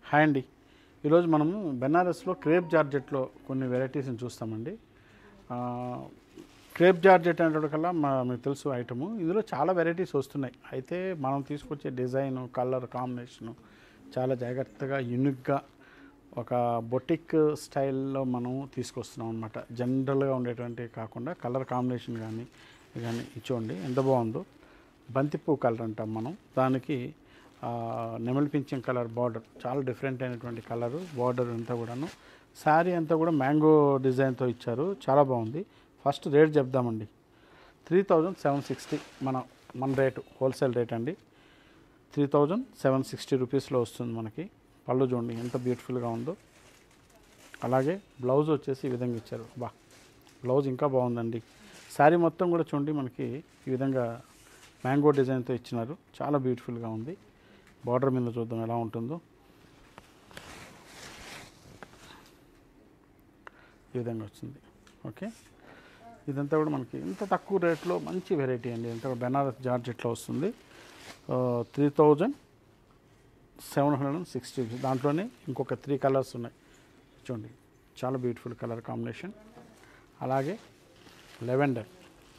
hi అండి ఈరోజు మనము బెనారస్లో క్రేప్ జార్జెట్లో కొన్ని వెరైటీస్ని చూస్తామండి ఆ, క్రేప్ జార్జెట్ అనేటకల్లా మా మీకు తెలుసు ఐటము ఇందులో చాలా వెరైటీస్ వస్తున్నాయి అయితే మనం తీసుకొచ్చే డిజైన్ కలర్ కాంబినేషను చాలా జాగ్రత్తగా యూనిక్గా ఒక బొటిక్ స్టైల్లో మనం తీసుకొస్తున్నాం అనమాట జనరల్గా ఉండేటువంటి కాకుండా కలర్ కాంబినేషన్ కానీ కానీ ఇచ్చోండి ఎంత బాగుందో బంతిపూ కలర్ అంటాం మనం దానికి ఆ, నెమలి పింఛం కలర్ బార్డర్ చాలా డిఫరెంట్ అయినటువంటి కలరు బార్డర్ అంతా కూడాను శారీ అంతా కూడా మ్యాంగో డిజైన్తో ఇచ్చారు చాలా బాగుంది ఫస్ట్ రేట్ చెప్దామండి త్రీ థౌజండ్ సెవెన్ సిక్స్టీ మన మన రేటు హోల్సేల్ రేట్ అండి త్రీ థౌజండ్ సెవెన్ సిక్స్టీ రూపీస్లో వస్తుంది మనకి పళ్ళు చూడండి ఎంత బ్యూటిఫుల్గా ఉందో అలాగే బ్లౌజ్ వచ్చేసి ఈ విధంగా ఇచ్చారు బా బ్లౌజ్ ఇంకా బాగుందండి శారీ మొత్తం కూడా చూడండి మనకి ఈ విధంగా మ్యాంగో డిజైన్తో ఇచ్చినారు చాలా బ్యూటిఫుల్గా ఉంది బార్డర్ మీద చూద్దాం ఎలా ఉంటుందో ఈ విధంగా వచ్చింది ఓకే ఇదంతా కూడా మనకి ఇంత తక్కువ రేట్లో మంచి వెరైటీ అండి ఇంత బెనారస్ జార్జెట్లో వస్తుంది three thousand seven hundred and sixty దాంట్లోనే ఇంకొక త్రీ కలర్స్ ఉన్నాయి చూడండి చాలా బ్యూటిఫుల్ కలర్ కాంబినేషన్ అలాగే లెవెండర్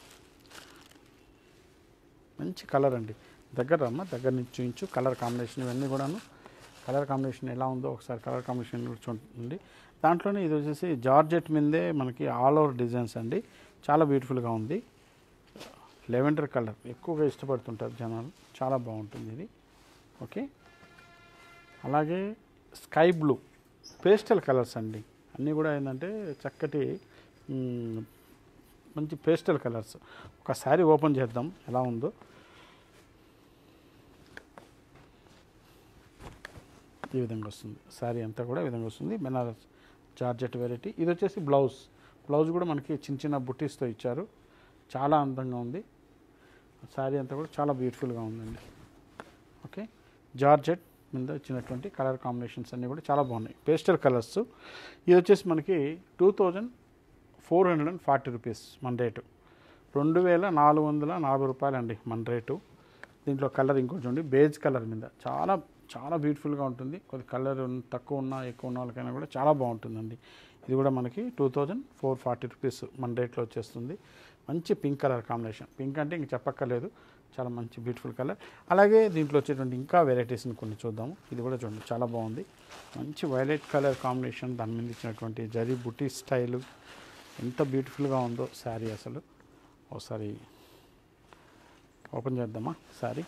మంచి కలర్ అండి దగ్గర రమ్మ దగ్గర నుంచి చూపించు కలర్ కాంబినేషన్ ఇవన్నీ కూడాను కలర్ కాంబినేషన్ ఎలా ఉందో ఒకసారి కలర్ కాంబినేషన్ కూడా చూడండి దాంట్లోనే ఇది వచ్చేసి జార్జెట్ మీదే మనకి ఆల్ ఓవర్ డిజైన్స్ అండి చాలా బ్యూటిఫుల్గా ఉంది లెవెండర్ కలర్ ఎక్కువగా ఇష్టపడుతుంటారు జనాలు చాలా బాగుంటుంది ఇది ఓకే అలాగే స్కై బ్లూ పేస్టల్ కలర్స్ అండి అన్నీ కూడా ఏంటంటే చక్కటి మ్, మంచి పేస్టల్ కలర్స్ ఒక శారీ ఓపెన్ చేద్దాం ఎలా ఉందో ఈ విధంగా వస్తుంది శారీ అంతా కూడా ఈ విధంగా వస్తుంది బెనారస్ జార్జెట్ వెరైటీ ఇది వచ్చేసి బ్లౌజ్ బ్లౌజ్ కూడా మనకి చిన్న చిన్న బుట్టీస్తో ఇచ్చారు చాలా అందంగా ఉంది శారీ అంతా కూడా చాలా బ్యూటిఫుల్గా ఉందండి ఓకే జార్జెట్ మీద వచ్చినటువంటి కలర్ కాంబినేషన్స్ అన్నీ కూడా చాలా బాగున్నాయి పేస్టల్ కలర్స్ ఇది వచ్చేసి మనకి two thousand four hundred and forty rupees మన రేటు రెండు వేల నాలుగు వందల నలభై రూపాయలండి మన రేటు దీంట్లో కలర్ ఇంకోటి చూడండి బేజ్ కలర్ మీద చాలా చాలా బ్యూటిఫుల్గా ఉంటుంది కొద్ది కలర్ తక్కువ ఉన్నా ఎక్కువ ఉన్న వాళ్ళకైనా కూడా చాలా బాగుంటుందండి ఇది కూడా మనకి two thousand four forty rupees మన రేట్లో వచ్చేస్తుంది మంచి పింక్ కలర్ కాంబినేషన్ పింక్ అంటే ఇంక చెప్పక్కర్లేదు చాలా మంచి బ్యూటిఫుల్ కలర్ అలాగే దీంట్లో వచ్చేటువంటి ఇంకా వెరైటీస్ని కొన్ని చూద్దాము ఇది కూడా చూడండి చాలా బాగుంది మంచి వైలెట్ కలర్ కాంబినేషన్ దాని మీద ఇచ్చినటువంటి జరీ బుటీ స్టైలు ఎంత బ్యూటిఫుల్గా ఉందో శారీ అసలు ఒకసారి ఓపెన్ చేద్దామా శారీ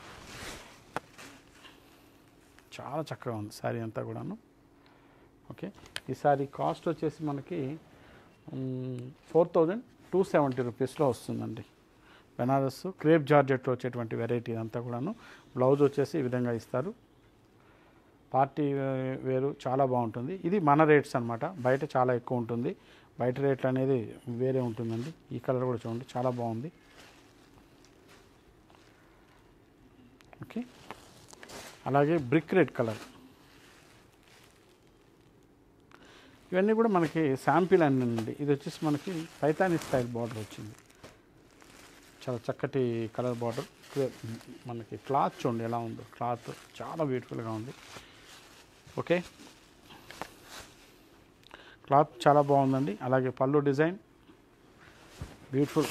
చాలా చక్కగా ఉంది శారీ అంతా కూడాను ఓకే ఈ శారీ కాస్ట్ వచ్చేసి మనకి ఫోర్ థౌజండ్ టూ సెవెంటీ రూపీస్లో వస్తుందండి బెనారస్ క్రేప్ జార్జెట్లో వచ్చేటువంటి వెరైటీ అంతా కూడాను బ్లౌజ్ వచ్చేసి ఈ విధంగా ఇస్తారు పార్టీ వే- వేరు చాలా బాగుంటుంది ఇది మన రేట్స్ అన్నమాట బయట చాలా ఎక్కువ ఉంటుంది బయట రేట్లు అనేది వేరే ఉంటుందండి ఈ కలర్ కూడా చూడండి చాలా బాగుంది ఓకే అలాగే బ్రిక్ రెడ్ కలర్ ఇవన్నీ కూడా మనకి శాంపిల్ అండి ఇది వచ్చేసి మనకి పైతాని స్టైల్ బార్డర్ వచ్చింది చాలా చక్కటి కలర్ బార్డర్ మనకి క్లాత్ చూడండి ఎలా ఉందో క్లాత్ చాలా బ్యూటిఫుల్గా ఉంది ఓకే క్లాత్ చాలా బాగుందండి అలాగే పళ్ళు డిజైన్ బ్యూటిఫుల్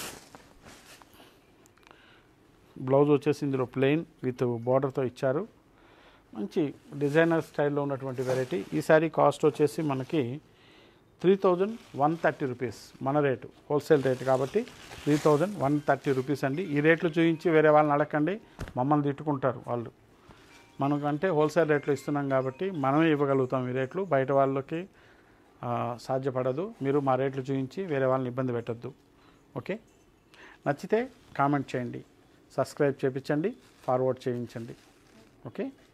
బ్లౌజ్ వచ్చేసి ఇందులో ప్లెయిన్ విత్ బార్డర్తో ఇచ్చారు మంచి డిజైనర్ స్టైల్లో ఉన్నటువంటి వెరైటీ ఈ శారీ కాస్ట్ వచ్చేసి మనకి three thousand one thirty rupees మన రేటు హోల్సేల్ రేట్ కాబట్టి three thousand one thirty rupees అండి ఈ రేట్లు చూపించి వేరే వాళ్ళని అడగండి మమ్మల్ని తిట్టుకుంటారు వాళ్ళు మనకంటే హోల్సేల్ రేట్లు ఇస్తున్నాం కాబట్టి మనమే ఇవ్వగలుగుతాం ఈ రేట్లు బయట వాళ్ళకి ఆ, సాధ్యపడదు మీరు మా రేట్లు చూపించి వేరే వాళ్ళని ఇబ్బంది పెట్టద్దు ఓకే నచ్చితే కామెంట్ చేయండి సబ్స్క్రైబ్ చేయించండి ఫార్వర్డ్ చేయించండి ఓకే